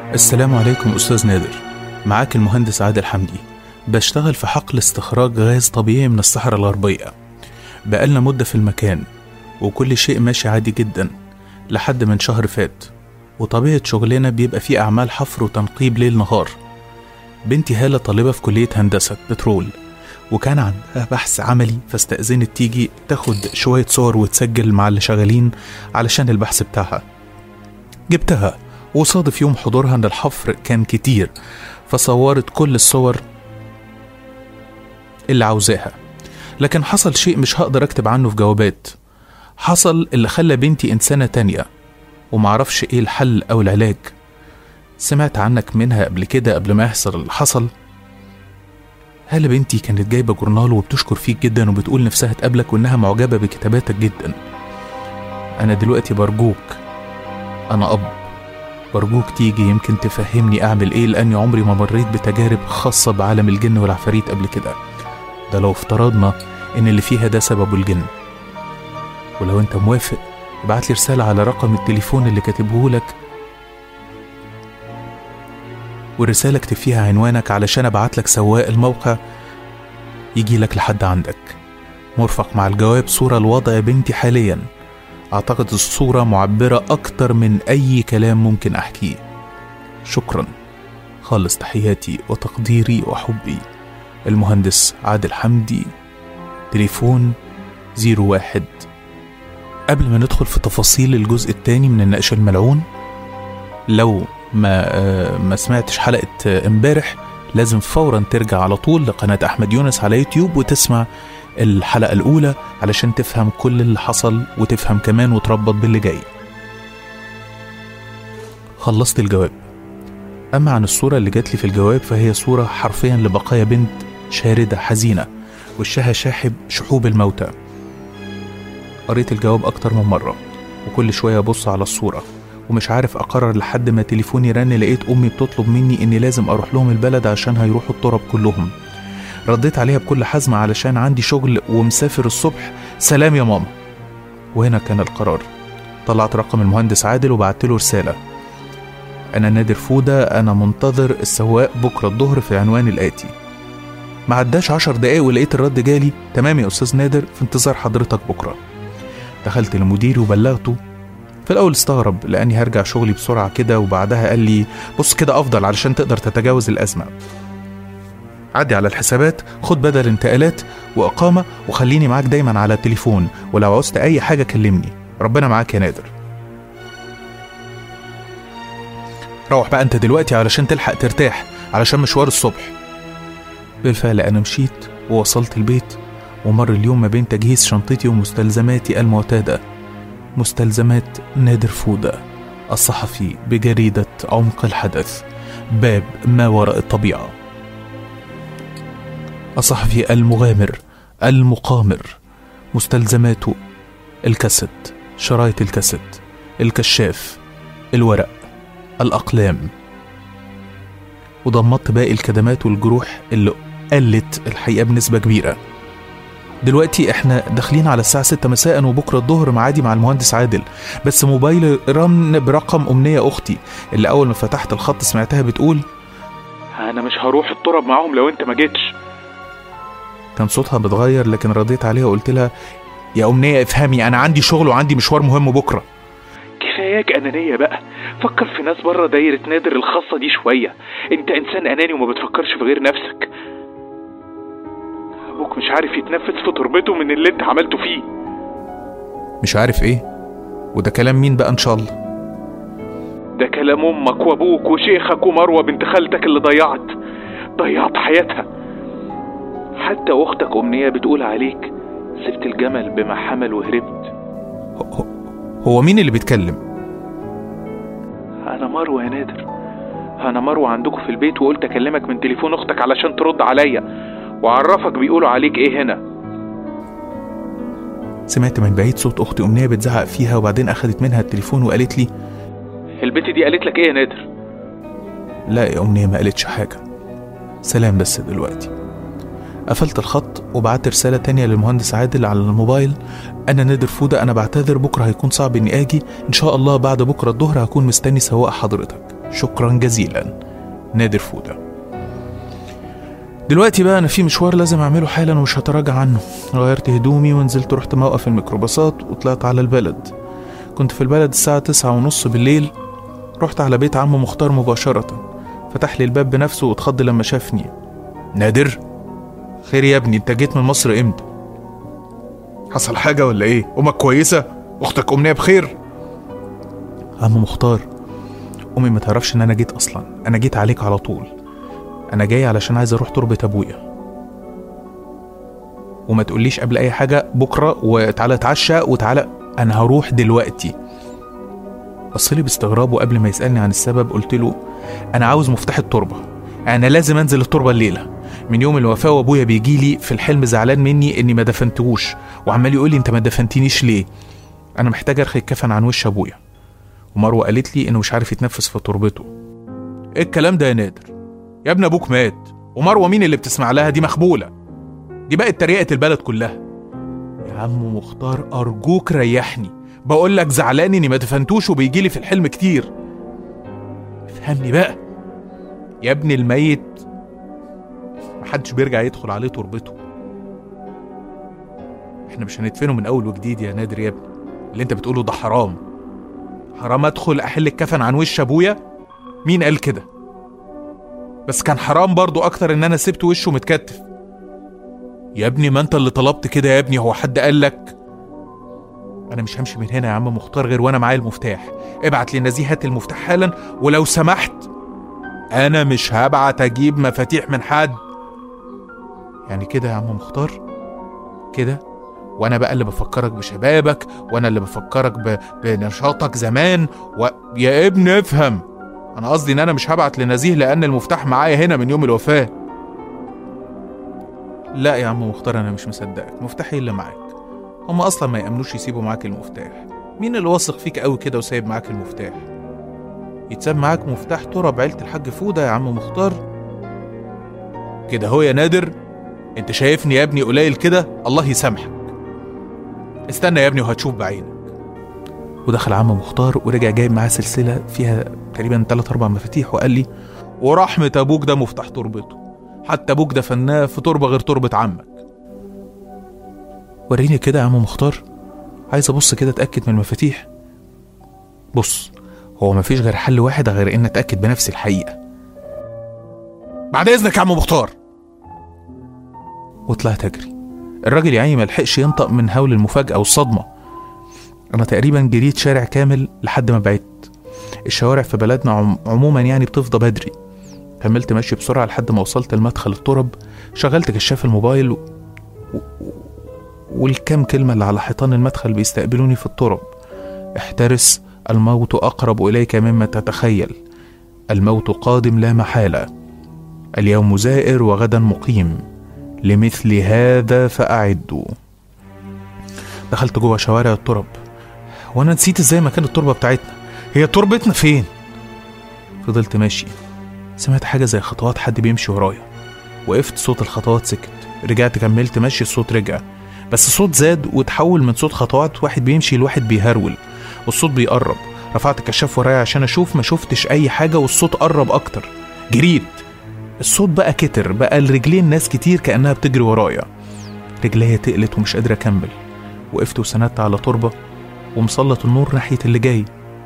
السلام عليكم أستاذ نادر معاك المهندس عادل حمدي بشتغل في حقل استخراج غاز طبيعي من الصحراء الغربية بقالنا مدة في المكان وكل شيء ماشي عادي جدا لحد من شهر فات وطبيعة شغلنا بيبقى فيه أعمال حفر وتنقيب ليل نهار بنتي هالة طالبة في كلية هندسة بترول وكان عندها بحث عملي فاستأذنت تيجي تاخد شوية صور وتسجل مع اللي شغالين علشان البحث بتاعها جبتها وصادف يوم حضورها ان الحفر كان كتير فصورت كل الصور اللي عاوزاها لكن حصل شيء مش هقدر اكتب عنه في جوابات حصل اللي خلى بنتي انسانة تانية ومعرفش ايه الحل او العلاج سمعت عنك منها قبل كده قبل ما يحصل اللي حصل هالة بنتي كانت جايبة جورنال وبتشكر فيك جدا وبتقول نفسها تقابلك وانها معجبة بكتاباتك جدا انا دلوقتي برجوك انا اب برجوك تيجي يمكن تفهمني اعمل ايه لاني عمري ما مريت بتجارب خاصة بعالم الجن والعفاريت قبل كده ده لو افترضنا ان اللي فيها ده سببه الجن ولو انت موافق ابعت لي رسالة على رقم التليفون اللي كاتبه لك والرسالة اكتب فيها عنوانك علشان ابعت لك سواق الموقع يجي لك لحد عندك مرفق مع الجواب صورة لوضع بنتي حاليا أعتقد الصورة معبرة أكتر من أي كلام ممكن أحكيه شكرا خالص تحياتي وتقديري وحبي المهندس عادل حمدي تليفون زيرو واحد قبل ما ندخل في تفاصيل الجزء الثاني من النقش الملعون لو ما آه، ما سمعتش حلقة آه، امبارح لازم فورا ترجع على طول لقناة أحمد يونس على يوتيوب وتسمع الحلقة الأولى علشان تفهم كل اللي حصل وتفهم كمان وتربط باللي جاي خلصت الجواب أما عن الصورة اللي جات لي في الجواب فهي صورة حرفيا لبقايا بنت شاردة حزينة وشها شاحب شحوب الموتى قريت الجواب أكتر من مرة وكل شوية أبص على الصورة ومش عارف أقرر لحد ما تليفوني رن لقيت أمي بتطلب مني إني لازم أروح لهم البلد عشان هيروحوا التراب كلهم رديت عليها بكل حزم علشان عندي شغل ومسافر الصبح سلام يا ماما وهنا كان القرار طلعت رقم المهندس عادل وبعت له رسالة أنا نادر فودة أنا منتظر السواق بكرة الظهر في العنوان الآتي ما عداش عشر دقايق ولقيت الرد جالي تمام يا أستاذ نادر في انتظار حضرتك بكرة دخلت لمديري وبلغته في الأول استغرب لأني هرجع شغلي بسرعة كده وبعدها قال لي بص كده أفضل علشان تقدر تتجاوز الأزمة عدي على الحسابات خد بدل انتقالات وإقامة وخليني معاك دايما على التليفون ولو عوزت أي حاجة كلمني ربنا معاك يا نادر روح بقى انت دلوقتي علشان تلحق ترتاح علشان مشوار الصبح بالفعل انا مشيت ووصلت البيت ومر اليوم ما بين تجهيز شنطتي ومستلزماتي المعتادة مستلزمات نادر فودة الصحفي بجريدة عمق الحدث باب ما وراء الطبيعة الصحفي المغامر المقامر مستلزماته الكاسيت شرايط الكاسيت الكشاف الورق الأقلام وضمدت باقي الكدمات والجروح اللي قلت الحقيقة بنسبة كبيرة دلوقتي احنا داخلين على الساعة 6 مساء وبكرة الظهر معادي مع المهندس عادل بس موبايل رن برقم أمنية أختي اللي أول ما فتحت الخط سمعتها بتقول انا مش هروح التراب معاهم لو انت ما جيتش كان صوتها متغير لكن رديت عليها وقلت لها يا أمنية افهمي أنا عندي شغل وعندي مشوار مهم بكرة كفاياك انانيه بقى فكر في ناس بره دايره نادر الخاصه دي شويه انت انسان اناني وما بتفكرش في غير نفسك ابوك مش عارف يتنفس في تربته من اللي انت عملته فيه مش عارف إيه وده كلام مين بقى إن شاء الله ده كلام امك وابوك وشيخك ومروه بنت خالتك اللي ضيعت ضيعت حياتها حتى اختك امنيه بتقول عليك سبت الجمل بما حمل وهربت هو- هو مين اللي بيتكلم انا مروه يا نادر انا مروه عندكم في البيت وقلت اكلمك من تليفون اختك علشان ترد عليا واعرفك بيقولوا عليك ايه هنا سمعت من بعيد صوت أختي أمنية بتزعق فيها وبعدين أخدت منها التليفون وقالت لي البت دي قالت لك ايه يا نادر لا يا أمنية ما قالتش حاجة سلام بس دلوقتي قفلت الخط وبعت رسالة تانية للمهندس عادل على الموبايل أنا نادر فودة أنا بعتذر بكرة هيكون صعب إني آجي إن شاء الله بعد بكرة الظهر هكون مستني سواق حضرتك شكرا جزيلا نادر فودة دلوقتي بقى أنا في مشوار لازم أعمله حالا ومش هتراجع عنه غيرت هدومي ونزلت رحت موقف الميكروباصات وطلعت على البلد كنت في البلد الساعة تسعة ونص بالليل رحت على بيت عم مختار مباشرة فتح لي الباب بنفسه واتخض لما شافني نادر خير يا ابني انت جيت من مصر امتى حصل حاجة ولا ايه امك كويسة اختك امنية بخير عم مختار امي ما تعرفش ان انا جيت اصلا انا جيت عليك على طول انا جاي علشان عايز اروح تربة ابويا وما تقوليش قبل اي حاجة بكرة وتعالى اتعشى وتعالى انا هروح دلوقتي بصلي باستغراب وقبل ما يسألني عن السبب قلت له انا عاوز مفتاح التربة انا لازم انزل التربة الليلة من يوم الوفاة وابويا بيجي لي في الحلم زعلان مني اني ما دفنتهوش وعمال يقول لي انت ما دفنتنيش ليه انا محتاج ارخي الكفن عن وش ابويا ومروه قالت لي انه مش عارف يتنفس في تربته ايه الكلام ده يا نادر يا ابن ابوك مات ومروه مين اللي بتسمع لها دي مخبوله دي بقت تريقه البلد كلها يا عم مختار ارجوك ريحني بقول لك زعلان اني ما دفنتوش وبيجي لي في الحلم كتير افهمني بقى يا ابن الميت محدش بيرجع يدخل عليه تربته احنا مش هندفنه من اول وجديد يا نادر يا ابني اللي انت بتقوله ده حرام حرام ادخل احل الكفن عن وش ابويا مين قال كده بس كان حرام برضو اكتر ان انا سبت وشه متكتف يا ابني ما انت اللي طلبت كده يا ابني هو حد قال لك انا مش همشي من هنا يا عم مختار غير وانا معايا المفتاح ابعت لنزيه هات المفتاح حالا ولو سمحت انا مش هبعت اجيب مفاتيح من حد يعني كده يا عم مختار كده وانا بقى اللي بفكرك بشبابك وانا اللي بفكرك ب... بنشاطك زمان و... يا ابن افهم انا قصدي ان انا مش هبعت لنزيه لان المفتاح معايا هنا من يوم الوفاه لا يا عم مختار انا مش مصدقك مفتاحي اللي معاك هم اصلا ما يامنوش يسيبوا معاك المفتاح مين اللي واثق فيك قوي كده وسايب معاك المفتاح يتساب معاك مفتاح تراب عيلة الحاج فودة يا عم مختار كده هو يا نادر انت شايفني يا ابني قليل كده الله يسامحك استنى يا ابني وهتشوف بعينك ودخل عم مختار ورجع جايب معاه سلسلة فيها تقريبا تلات أربع مفاتيح وقال لي ورحمة أبوك ده مفتاح تربته حتى أبوك دفناه في تربة غير تربة عمك وريني كده يا عم مختار عايز أبص كده أتأكد من المفاتيح بص هو مفيش غير حل واحد غير إن أتأكد بنفسي الحقيقة بعد إذنك يا عم مختار وطلعت أجري الراجل يا عيني ملحقش ينطق من هول المفاجأة والصدمة أنا تقريبا جريت شارع كامل لحد ما بعدت الشوارع في بلدنا عم... عموما يعني بتفضى بدري كملت ماشي بسرعة لحد ما وصلت لمدخل الترب شغلت كشاف الموبايل و... و... والكام كلمة اللي على حيطان المدخل بيستقبلوني في الترب احترس الموت أقرب إليك مما تتخيل الموت قادم لا محالة اليوم زائر وغدا مقيم لمثل هذا فأعدوا دخلت جوه شوارع الترب وانا نسيت ازاي مكان التربه بتاعتنا هي تربتنا فين فضلت ماشي سمعت حاجه زي خطوات حد بيمشي ورايا وقفت صوت الخطوات سكت رجعت كملت ماشي الصوت رجع بس الصوت زاد وتحول من صوت خطوات واحد بيمشي لواحد بيهرول والصوت بيقرب رفعت الكشاف ورايا عشان اشوف ما شفتش اي حاجه والصوت قرب اكتر جريت الصوت بقى كتر بقى الرجلين ناس كتير كانها بتجري ورايا رجليا تقلت ومش قادر اكمل وقفت وسندت على تربه ومسلط النور ناحية اللي جاي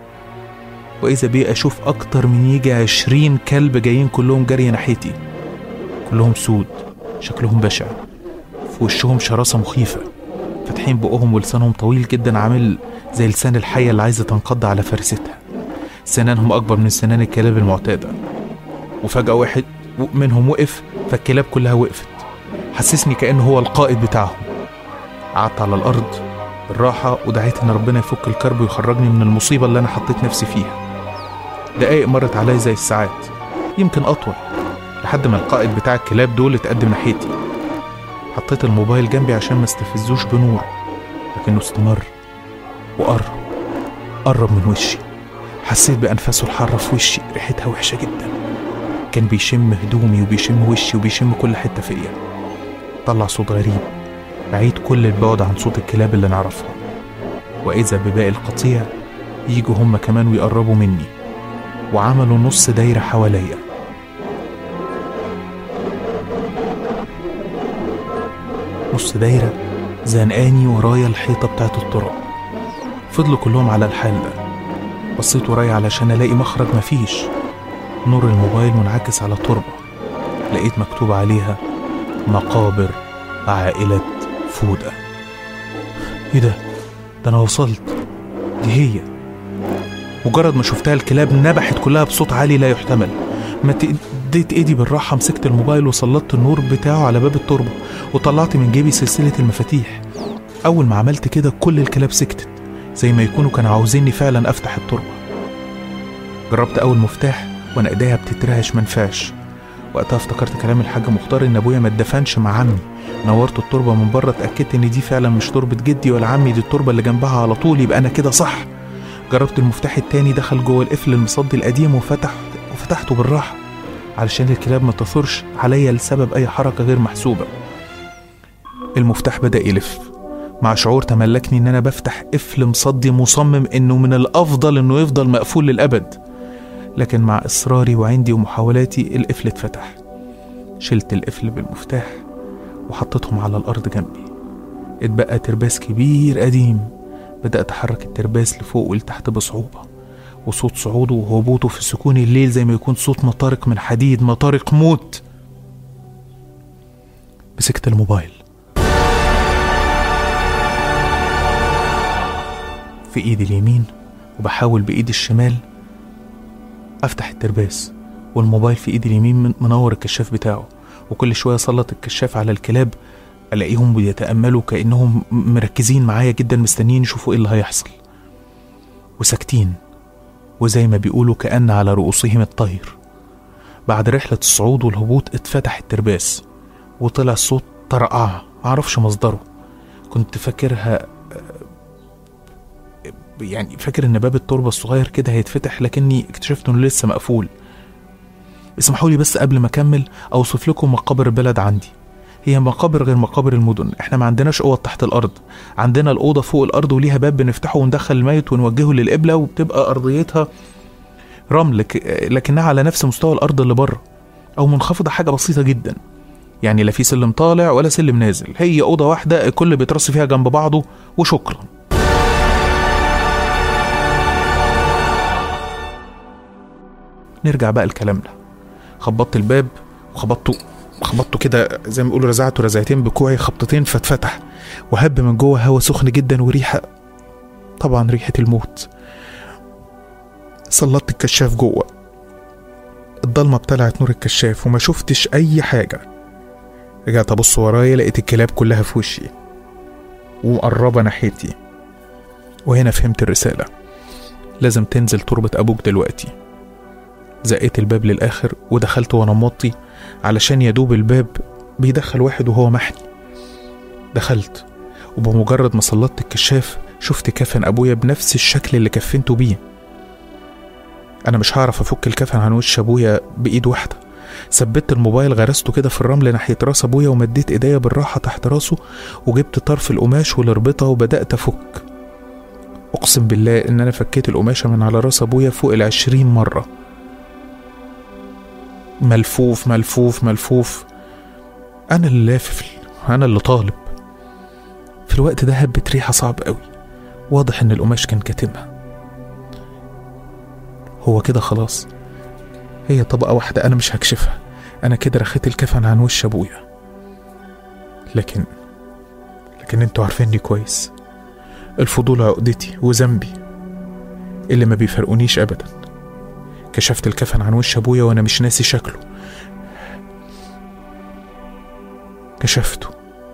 وإذا بي أشوف أكتر من يجي عشرين كلب جايين كلهم جري ناحيتي كلهم سود شكلهم بشع في وشهم شراسة مخيفة فاتحين بقهم ولسانهم طويل جدا عامل زي لسان الحية اللي عايزة تنقض على فرستها سنانهم أكبر من سنان الكلاب المعتادة وفجأة واحد منهم وقف فالكلاب كلها وقفت حسسني كأنه هو القائد بتاعهم قعدت على الأرض بالراحة ودعيت إن ربنا يفك الكرب ويخرجني من المصيبة اللي أنا حطيت نفسي فيها دقايق مرت عليا زي الساعات يمكن أطول لحد ما القائد بتاع الكلاب دول اتقدم ناحيتي حطيت الموبايل جنبي عشان ما استفزوش بنور لكنه استمر وقرب قرب من وشي حسيت بأنفاسه الحارة في وشي ريحتها وحشة جدا كان بيشم هدومي وبيشم وشي وبيشم كل حتة فيا طلع صوت غريب بعيد كل البعد عن صوت الكلاب اللي نعرفها وإذا بباقي القطيع يجوا هم كمان ويقربوا مني وعملوا نص دايرة حواليا نص دايرة زنقاني ورايا الحيطة بتاعت الطرق فضلوا كلهم على الحال ده بصيت ورايا علشان ألاقي مخرج مفيش نور الموبايل منعكس على تربة لقيت مكتوب عليها مقابر عائلة فودة ايه ده؟ ده انا وصلت دي هي مجرد ما شفتها الكلاب نبحت كلها بصوت عالي لا يحتمل مديت ايدي بالراحة مسكت الموبايل وسلطت النور بتاعه على باب التربة وطلعت من جيبي سلسلة المفاتيح أول ما عملت كده كل الكلاب سكتت زي ما يكونوا كانوا عاوزيني فعلا أفتح التربة جربت أول مفتاح وأنا إيديا بتترعش منفعش وقتها افتكرت كلام الحاج مختار إن أبويا ما اتدفنش مع عمي نورت التربة من بره اتأكدت إن دي فعلا مش تربة جدي ولا عمي دي التربة اللي جنبها على طول يبقى أنا كده صح جربت المفتاح التاني دخل جوه القفل المصدي القديم وفتح وفتحته بالراحة علشان الكلاب ما تثورش عليا لسبب أي حركة غير محسوبة المفتاح بدأ يلف مع شعور تملكني إن أنا بفتح قفل مصدي مصمم إنه من الأفضل إنه يفضل مقفول للأبد لكن مع إصراري وعندي ومحاولاتي القفل اتفتح شلت القفل بالمفتاح وحطيتهم على الأرض جنبي اتبقى ترباس كبير قديم بدأت أحرك الترباس لفوق ولتحت بصعوبة وصوت صعوده وهبوطه في سكون الليل زي ما يكون صوت مطارق من حديد مطارق موت مسكت الموبايل في ايدي اليمين وبحاول بايدي الشمال افتح الترباس والموبايل في ايدي اليمين منور الكشاف بتاعه وكل شويه اسلط الكشاف على الكلاب الاقيهم بيتاملوا كانهم مركزين معايا جدا مستنيين يشوفوا ايه اللي هيحصل وساكتين وزي ما بيقولوا كأن على رؤوسهم الطير بعد رحلة الصعود والهبوط اتفتح الترباس وطلع صوت طرقعة معرفش مصدره كنت فاكرها يعني فاكر ان باب التربة الصغير كده هيتفتح لكني اكتشفت انه لسه مقفول اسمحوا لي بس قبل ما اكمل اوصف لكم مقابر البلد عندي هي مقابر غير مقابر المدن احنا ما عندناش اوض تحت الارض عندنا الاوضه فوق الارض وليها باب بنفتحه وندخل الميت ونوجهه للقبله وبتبقى ارضيتها رمل لكنها على نفس مستوى الارض اللي بره او منخفضه حاجه بسيطه جدا يعني لا في سلم طالع ولا سلم نازل هي اوضه واحده الكل بيترص فيها جنب بعضه وشكرا نرجع بقى لكلامنا خبطت الباب وخبطته خبطته كده زي ما بيقولوا رزعته رزعتين بكوعي خبطتين فاتفتح وهب من جوه هوا سخن جدا وريحه طبعا ريحه الموت سلطت الكشاف جوه الضلمه ابتلعت نور الكشاف وما شفتش اي حاجه رجعت ابص ورايا لقيت الكلاب كلها في وشي ومقربه ناحيتي وهنا فهمت الرساله لازم تنزل تربة أبوك دلوقتي زقيت الباب للآخر ودخلت وأنا موطي علشان يدوب الباب بيدخل واحد وهو محني دخلت وبمجرد ما سلطت الكشاف شفت كفن أبويا بنفس الشكل اللي كفنته بيه أنا مش هعرف أفك الكفن عن وش أبويا بإيد واحدة ثبت الموبايل غرسته كده في الرمل ناحية راس أبويا ومديت إيديا بالراحة تحت راسه وجبت طرف القماش والربطة وبدأت أفك أقسم بالله إن أنا فكيت القماشة من على راس أبويا فوق العشرين مرة ملفوف ملفوف ملفوف أنا اللي لافف أنا اللي طالب في الوقت ده هبت ريحة صعب قوي واضح إن القماش كان كاتمها هو كده خلاص هي طبقة واحدة أنا مش هكشفها أنا كده رخيت الكفن عن وش أبويا لكن لكن انتوا عارفيني كويس الفضول عقدتي وذنبي اللي ما بيفرقونيش أبدا كشفت الكفن عن وش أبويا وأنا مش ناسي شكله كشفته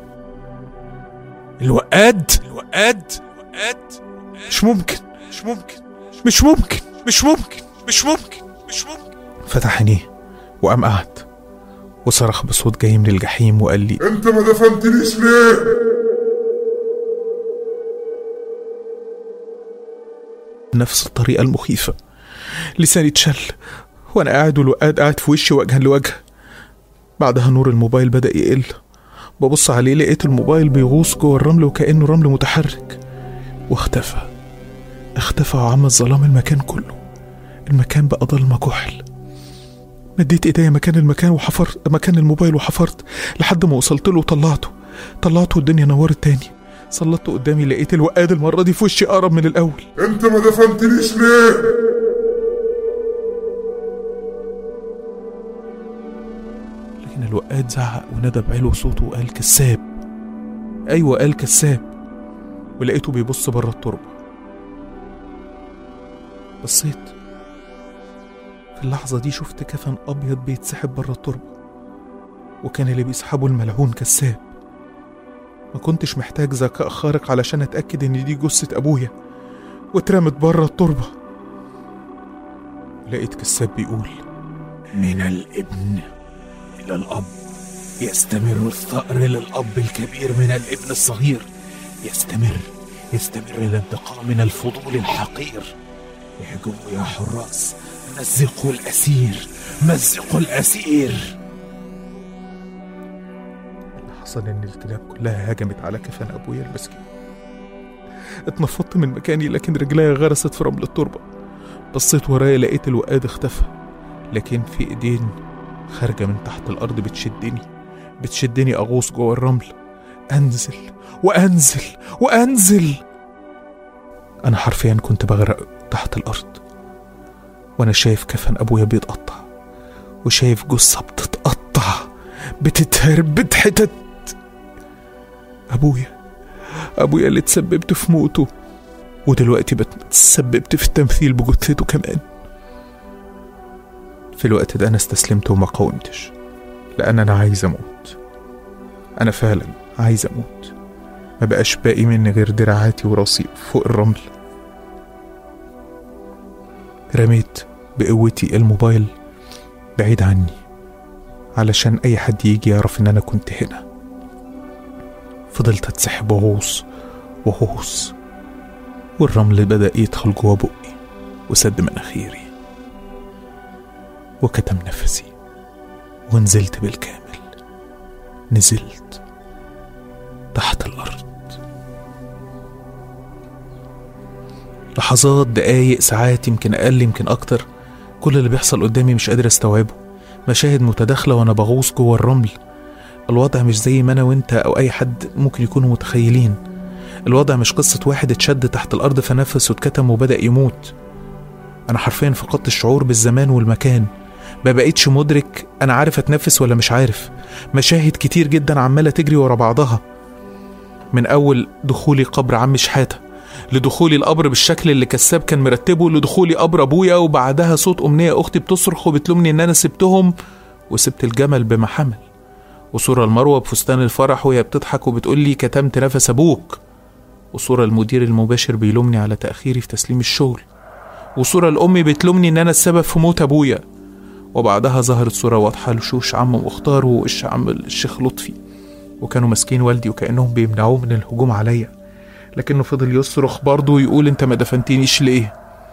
الوقاد الوقاد الوقاد مش ممكن مش ممكن مش ممكن مش ممكن مش ممكن مش ممكن فتح عينيه وقام قعد وصرخ بصوت جاي من الجحيم وقال لي انت ما دفنتنيش ليه بنفس الطريقة المخيفة لساني اتشل وأنا قاعد والوقاد قاعد في وشي وجها لوجه بعدها نور الموبايل بدأ يقل ببص عليه لقيت الموبايل بيغوص جوه الرمل وكأنه رمل متحرك واختفى اختفى وعم الظلام المكان كله المكان بقى ضلمة كحل مديت ايديا مكان المكان وحفرت مكان الموبايل وحفرت لحد ما وصلت له وطلعته طلعته والدنيا نورت تاني سلطته قدامي لقيت الوقاد المرة دي في وشي أقرب من الأول انت ما دفنتنيش ليه لكن الوقاد زعق ونادى بعلو صوته وقال كذاب أيوة قال كذاب ولقيته بيبص بره التربة بصيت في اللحظة دي شفت كفن أبيض بيتسحب بره التربة وكان اللي بيسحبه الملعون كذاب ما كنتش محتاج ذكاء خارق علشان أتأكد إن دي جثة أبويا واترمت بره التربة لقيت كذاب بيقول من الابن إلى الأب يستمر الثأر للأب الكبير من الابن الصغير يستمر يستمر الانتقام من الفضول الحقير اهجموا يا حراس مزقوا الأسير مزقوا الأسير اللي حصل إن الكلاب كلها هجمت على كفن أبويا المسكين اتنفضت من مكاني لكن رجليا غرست في رمل التربة بصيت ورايا لقيت الوقاد اختفى لكن في ايدين خارجة من تحت الأرض بتشدني بتشدني أغوص جوه الرمل أنزل وأنزل وأنزل أنا حرفيا كنت بغرق تحت الأرض وأنا شايف كفن أبويا بيتقطع وشايف جثة بتتقطع بتتهرب حتت أبويا أبويا اللي تسببت في موته ودلوقتي بتسببت في التمثيل بجثته كمان في الوقت ده أنا استسلمت وما قاومتش لأن أنا عايز أموت أنا فعلا عايز أموت ما بقاش باقي مني غير دراعاتي وراسي فوق الرمل رميت بقوتي الموبايل بعيد عني علشان أي حد يجي يعرف إن أنا كنت هنا فضلت أتسحب وغوص وغوص والرمل بدأ يدخل جوا بقي وسد مناخيري وكتم نفسي ونزلت بالكامل نزلت تحت الأرض لحظات دقايق ساعات يمكن أقل يمكن أكتر كل اللي بيحصل قدامي مش قادر أستوعبه مشاهد متداخلة وأنا بغوص جوه الرمل الوضع مش زي ما أنا وأنت أو أي حد ممكن يكونوا متخيلين الوضع مش قصة واحد اتشد تحت الأرض فنفس واتكتم وبدأ يموت أنا حرفيا فقدت الشعور بالزمان والمكان ما بقيتش مدرك أنا عارف أتنفس ولا مش عارف مشاهد كتير جدا عمالة تجري ورا بعضها من أول دخولي قبر عم شحاتة لدخولي القبر بالشكل اللي كساب كان مرتبه لدخولي قبر أبويا وبعدها صوت أمنية أختي بتصرخ وبتلومني إن أنا سبتهم وسبت الجمل بما حمل وصورة المروة بفستان الفرح وهي بتضحك وبتقول لي كتمت نفس أبوك وصورة المدير المباشر بيلومني على تأخيري في تسليم الشغل وصورة لأمي بتلومني إن أنا السبب في موت أبويا وبعدها ظهرت صورة واضحة لشوش عم مختار ووش عم الشيخ لطفي وكانوا ماسكين والدي وكأنهم بيمنعوه من الهجوم عليا لكنه فضل يصرخ برضه ويقول انت ما دفنتنيش ليه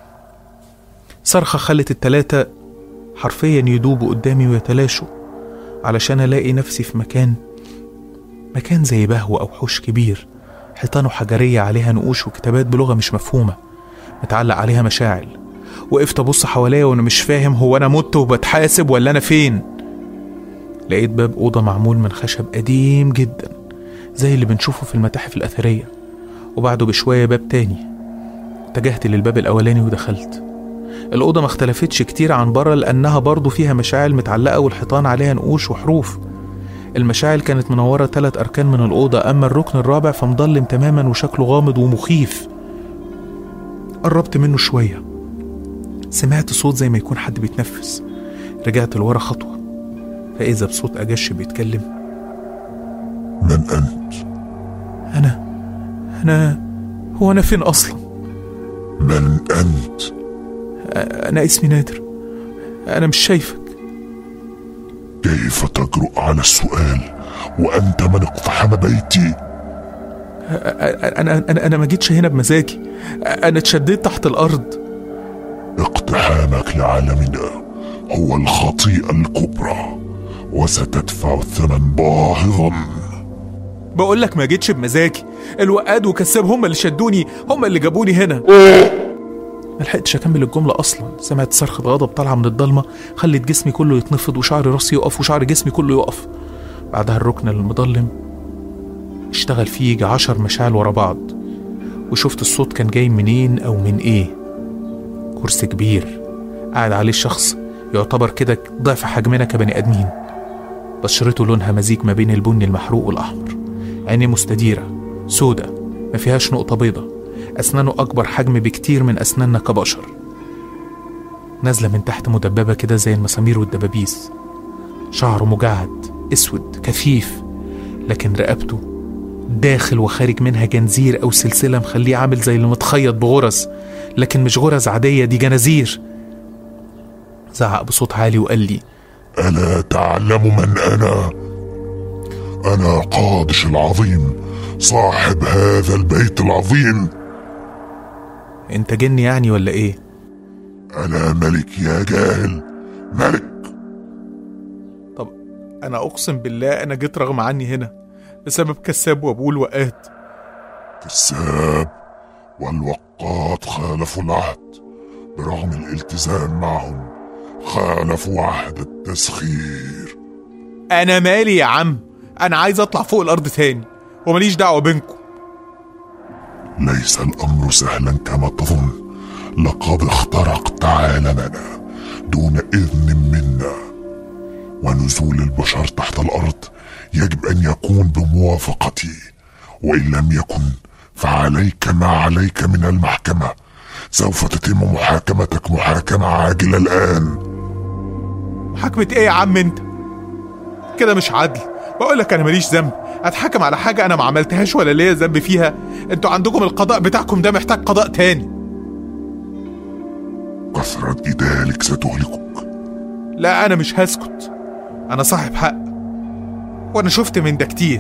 صرخة خلت التلاتة حرفيا يدوبوا قدامي ويتلاشوا علشان الاقي نفسي في مكان مكان زي بهو او حوش كبير حيطانه حجرية عليها نقوش وكتابات بلغة مش مفهومة متعلق عليها مشاعل وقفت ابص حواليا وانا مش فاهم هو انا مت وبتحاسب ولا انا فين لقيت باب اوضه معمول من خشب قديم جدا زي اللي بنشوفه في المتاحف الاثريه وبعده بشويه باب تاني اتجهت للباب الاولاني ودخلت الاوضه ما اختلفتش كتير عن بره لانها برضه فيها مشاعل متعلقه والحيطان عليها نقوش وحروف المشاعل كانت منوره ثلاث اركان من الاوضه اما الركن الرابع فمضلم تماما وشكله غامض ومخيف قربت منه شويه سمعت صوت زي ما يكون حد بيتنفس رجعت لورا خطوة فإذا بصوت أجش بيتكلم من أنت؟ أنا أنا هو أنا فين أصلا؟ من أنت؟ أنا اسمي نادر أنا مش شايفك كيف تجرؤ على السؤال وأنت من اقتحم بيتي؟ أنا أنا أنا ما جيتش هنا بمزاجي أنا اتشديت تحت الأرض اقتحامك لعالمنا هو الخطيئة الكبرى وستدفع الثمن باهظا بقول لك ما جيتش بمزاجي الوقاد وكساب هم اللي شدوني هم اللي جابوني هنا ملحقتش أكمل الجملة أصلا سمعت صرخة غضب طالعة من الضلمة خلت جسمي كله يتنفض وشعر راسي يقف وشعر جسمي كله يقف بعدها الركن المظلم اشتغل فيه يجي عشر مشاعل ورا بعض وشفت الصوت كان جاي منين أو من إيه كرسي كبير قاعد عليه شخص يعتبر كده ضعف حجمنا كبني آدمين بشرته لونها مزيج ما بين البني المحروق والأحمر عينيه مستديرة سودة ما فيهاش نقطة بيضة أسنانه أكبر حجم بكتير من أسناننا كبشر نازلة من تحت مدببة كده زي المسامير والدبابيس شعره مجعد اسود كثيف لكن رقبته داخل وخارج منها جنزير او سلسله مخليه عامل زي اللي متخيط بغرز لكن مش غرز عاديه دي جنازير زعق بصوت عالي وقال لي ألا تعلم من أنا؟ أنا قادش العظيم صاحب هذا البيت العظيم انت جن يعني ولا ايه أنا ملك يا جاهل ملك طب انا اقسم بالله انا جيت رغم عني هنا بسبب كساب وابول وقات كساب والوقات خالفوا العهد برغم الالتزام معهم خالفوا عهد التسخير انا مالي يا عم انا عايز اطلع فوق الارض تاني ومليش دعوه بينكم ليس الأمر سهلا كما تظن لقد اخترقت عالمنا دون إذن منا ونزول البشر تحت الأرض يجب أن يكون بموافقتي وإن لم يكن فعليك ما عليك من المحكمة سوف تتم محاكمتك محاكمة عاجلة الآن محاكمة ايه يا عم انت كده مش عدل بقول لك انا ماليش ذنب اتحكم على حاجة انا ما عملتهاش ولا ليا ذنب فيها انتوا عندكم القضاء بتاعكم ده محتاج قضاء تاني كثرة جدالك ستهلكك لا انا مش هسكت انا صاحب حق وانا شفت من ده كتير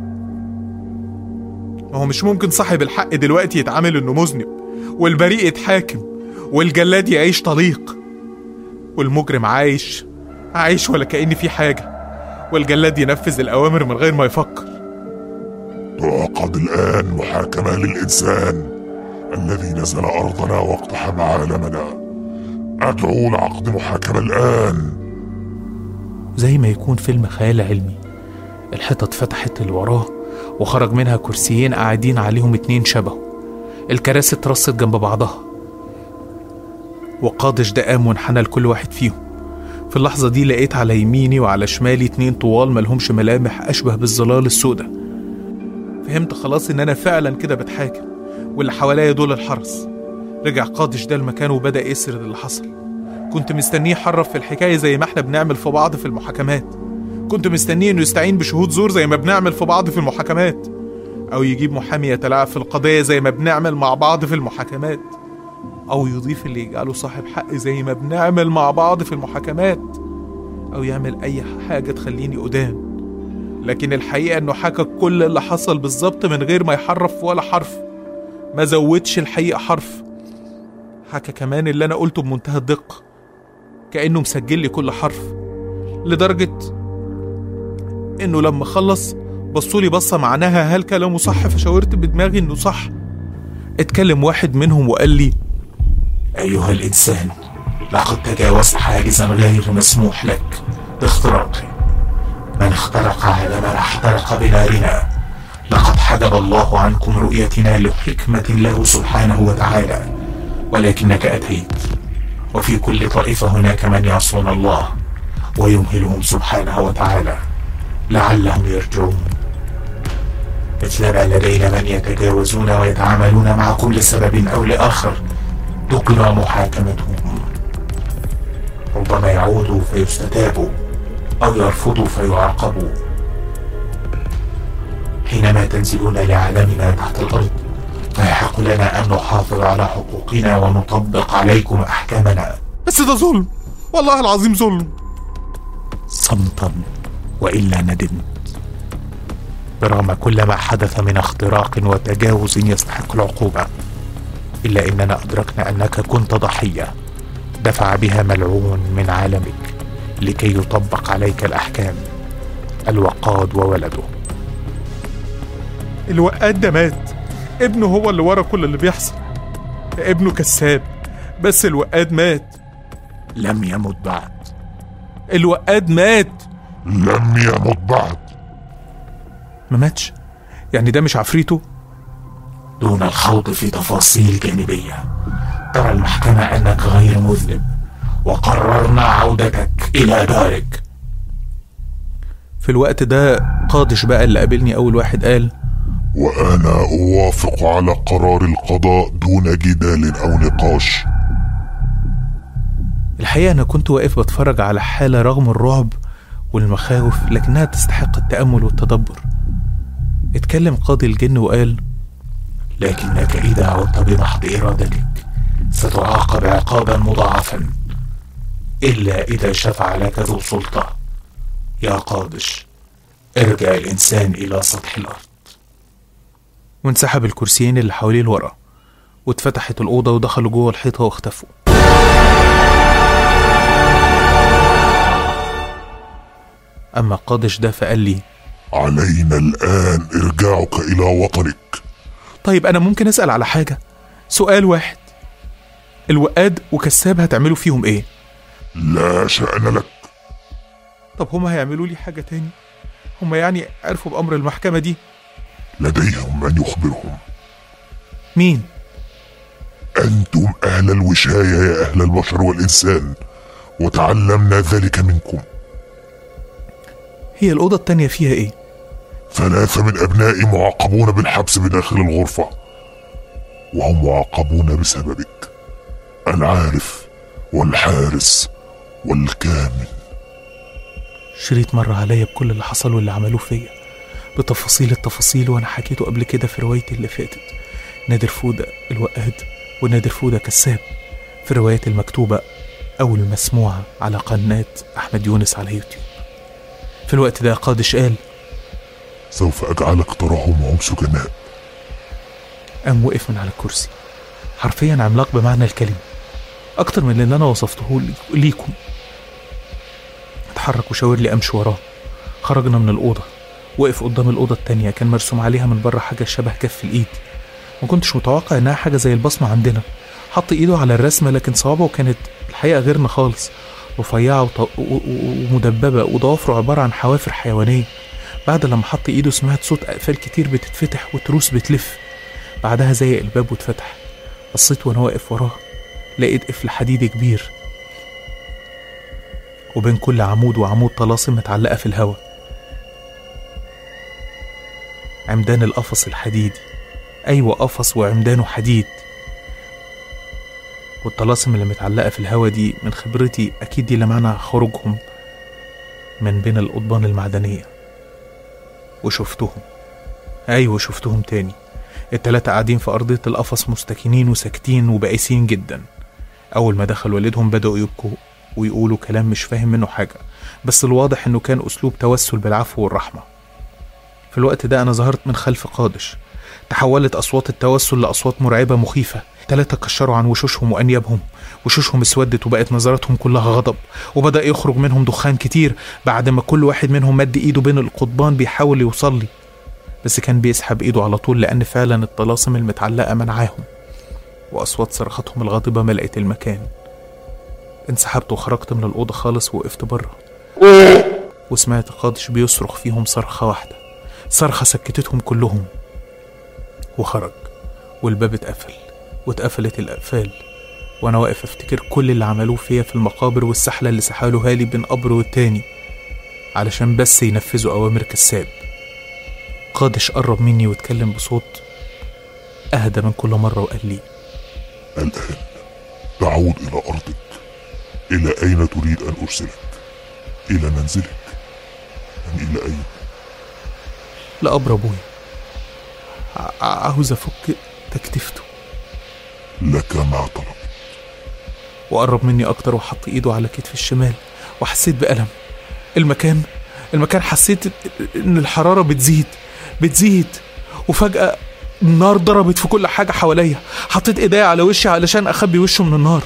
ما هو مش ممكن صاحب الحق دلوقتي يتعامل انه مذنب والبريء يتحاكم والجلاد يعيش طليق والمجرم عايش عايش ولا كأن في حاجة والجلاد ينفذ الأوامر من غير ما يفكر تعقد الآن محاكمة للإنسان الذي نزل أرضنا واقتحم عالمنا أدعو لعقد محاكمة الآن زي ما يكون فيلم خيال علمي الحيطة اتفتحت اللي وراه وخرج منها كرسيين قاعدين عليهم اتنين شبهه الكراسي اترصت جنب بعضها وقادش ده قام وانحنى لكل واحد فيهم في اللحظة دي لقيت على يميني وعلى شمالي اتنين طوال ملهمش ملامح أشبه بالظلال السوداء فهمت خلاص إن أنا فعلا كده بتحاكم واللي حواليا دول الحرس رجع قادش ده لمكانه وبدأ يسرد اللي حصل كنت مستنيه يحرف في الحكاية زي ما احنا بنعمل في بعض في المحاكمات كنت مستنيه انه يستعين بشهود زور زي ما بنعمل في بعض في المحاكمات او يجيب محامي يتلاعب في القضية زي ما بنعمل مع بعض في المحاكمات او يضيف اللي يجعله صاحب حق زي ما بنعمل مع بعض في المحاكمات او يعمل اي حاجة تخليني قدام لكن الحقيقة انه حكى كل اللي حصل بالظبط من غير ما يحرف ولا حرف ما زودش الحقيقة حرف حكى كمان اللي انا قلته بمنتهى الدقة كأنه مسجل لي كل حرف لدرجة انه لما خلص بصولي بصة معناها هل كلامه صح فشاورت بدماغي انه صح اتكلم واحد منهم وقال لي أيها الإنسان لقد تجاوزت حاجزا غير مسموح لك باختراقه من اخترق عالمنا احترق بنارنا لقد حجب الله عنكم رؤيتنا لحكمة له سبحانه وتعالى ولكنك أتيت وفي كل طائفة هناك من يعصون الله ويمهلهم سبحانه وتعالى لعلهم يرجعون مثلما لدينا من يتجاوزون ويتعاملون معكم لسبب أو لآخر تقرى محاكمتهم ربما يعودوا فيستتابوا أو يرفضوا فيعاقبوا حينما تنزلون لعالمنا تحت الأرض فيحق لنا أن نحافظ على حقوقنا ونطبق عليكم أحكامنا بس ده ظلم والله العظيم ظلم صمتا وإلا ندمت برغم كل ما حدث من اختراق وتجاوز يستحق العقوبة إلا إننا أدركنا أنك كنت ضحية دفع بها ملعون من عالمك لكي يطبق عليك الأحكام الوقاد وولده الوقاد ده مات ابنه هو اللي ورا كل اللي بيحصل ابنه كساب بس الوقاد مات لم يمت بعد الوقاد مات لم يمت بعد ما ماتش يعني ده مش عفريته دون الخوض في تفاصيل جانبية ترى المحكمة أنك غير مذنب وقررنا عودتك إلى دارك في الوقت ده قادش بقى اللي قابلني أول واحد قال وأنا أوافق على قرار القضاء دون جدال أو نقاش الحقيقة أنا كنت واقف بتفرج على حالة رغم الرعب والمخاوف لكنها تستحق التأمل والتدبر اتكلم قاضي الجن وقال لكنك إذا عدت بمحض إرادتك ستعاقب عقابا مضاعفا إلا إذا شفع لك ذو سلطة يا قادش ارجع الإنسان إلى سطح الأرض وانسحب الكرسيين اللي حواليه لورا واتفتحت الأوضة ودخلوا جوه الحيطة واختفوا أما قادش ده فقال لي علينا الآن إرجاعك إلى وطنك طيب أنا ممكن أسأل على حاجة سؤال واحد الوقاد وكساب هتعملوا فيهم إيه؟ لا شأن لك طب هما هيعملوا لي حاجة تاني؟ هما يعني عرفوا بأمر المحكمة دي لديهم من يخبرهم مين؟ أنتم أهل الوشاية يا أهل البشر والإنسان وتعلمنا ذلك منكم هي الأوضة التانية فيها إيه؟ ثلاثة من أبنائي معاقبون بالحبس بداخل الغرفة وهم معاقبون بسببك العارف والحارس والكامل شريط مر عليا بكل اللي حصل واللي عملوه فيا بتفاصيل التفاصيل وانا حكيته قبل كده في روايتي اللي فاتت نادر فودة الوقاد ونادر فودة كساب في الروايات المكتوبة أو المسموعة على قناة أحمد يونس على يوتيوب في الوقت ده قادش قال سوف أجعلك تراهم وهم سجناء قام وقف من على الكرسي حرفيا عملاق بمعنى الكلمة أكتر من اللي أنا وصفته لي- ليكم اتحرك وشاور لي أمشي وراه خرجنا من الأوضة وقف قدام الأوضة التانية كان مرسوم عليها من بره حاجة شبه كف الإيد ما كنتش متوقع إنها حاجة زي البصمة عندنا حط إيده على الرسمة لكن صوابعه كانت الحقيقة غيرنا خالص رفيعة وط- و- و- ومدببة وضوافره عبارة عن حوافر حيوانية بعد لما حط إيده سمعت صوت أقفال كتير بتتفتح وتروس بتلف بعدها زي الباب واتفتح بصيت وانا واقف وراه لقيت قفل حديدي كبير وبين كل عمود وعمود طلاسم متعلقة في الهوا عمدان القفص الحديدي أيوة قفص وعمدانه حديد والطلاسم اللي متعلقة في الهوا دي من خبرتي أكيد دي لمعنى خروجهم من بين القضبان المعدنية وشفتهم أيوة شفتهم تاني التلاتة قاعدين في أرضية القفص مستكينين وساكتين وبائسين جدا أول ما دخل والدهم بدأوا يبكوا ويقولوا كلام مش فاهم منه حاجة بس الواضح إنه كان أسلوب توسل بالعفو والرحمة في الوقت ده أنا ظهرت من خلف قادش تحولت أصوات التوسل لأصوات مرعبة مخيفة تلاتة كشروا عن وشوشهم وأنيابهم وشوشهم اسودت وبقت نظراتهم كلها غضب وبدأ يخرج منهم دخان كتير بعد ما كل واحد منهم مد إيده بين القضبان بيحاول يوصل لي بس كان بيسحب ايده على طول لان فعلا الطلاسم المتعلقه منعاهم واصوات صرخاتهم الغاضبه ملأت المكان انسحبت وخرجت من الاوضه خالص ووقفت بره وسمعت قادش بيصرخ فيهم صرخه واحده صرخه سكتتهم كلهم وخرج والباب اتقفل واتقفلت الاقفال وانا واقف افتكر كل اللي عملوه فيا في المقابر والسحله اللي سحلوها لي بين قبر والتاني علشان بس ينفذوا اوامر كساب قادش قرب مني واتكلم بصوت أهدى من كل مرة وقال لي الآن تعود إلى أرضك إلى أين تريد أن أرسلك إلى منزلك أم إلى أين لقبر أبويا ع- عاوز أفك تكتيفته لك ما طلب وقرب مني أكتر وحط إيده على كتفي الشمال وحسيت بألم المكان المكان حسيت إن الحرارة بتزيد بتزيد وفجأة النار ضربت في كل حاجة حواليا حطيت إيديا على وشي علشان أخبي وشه من النار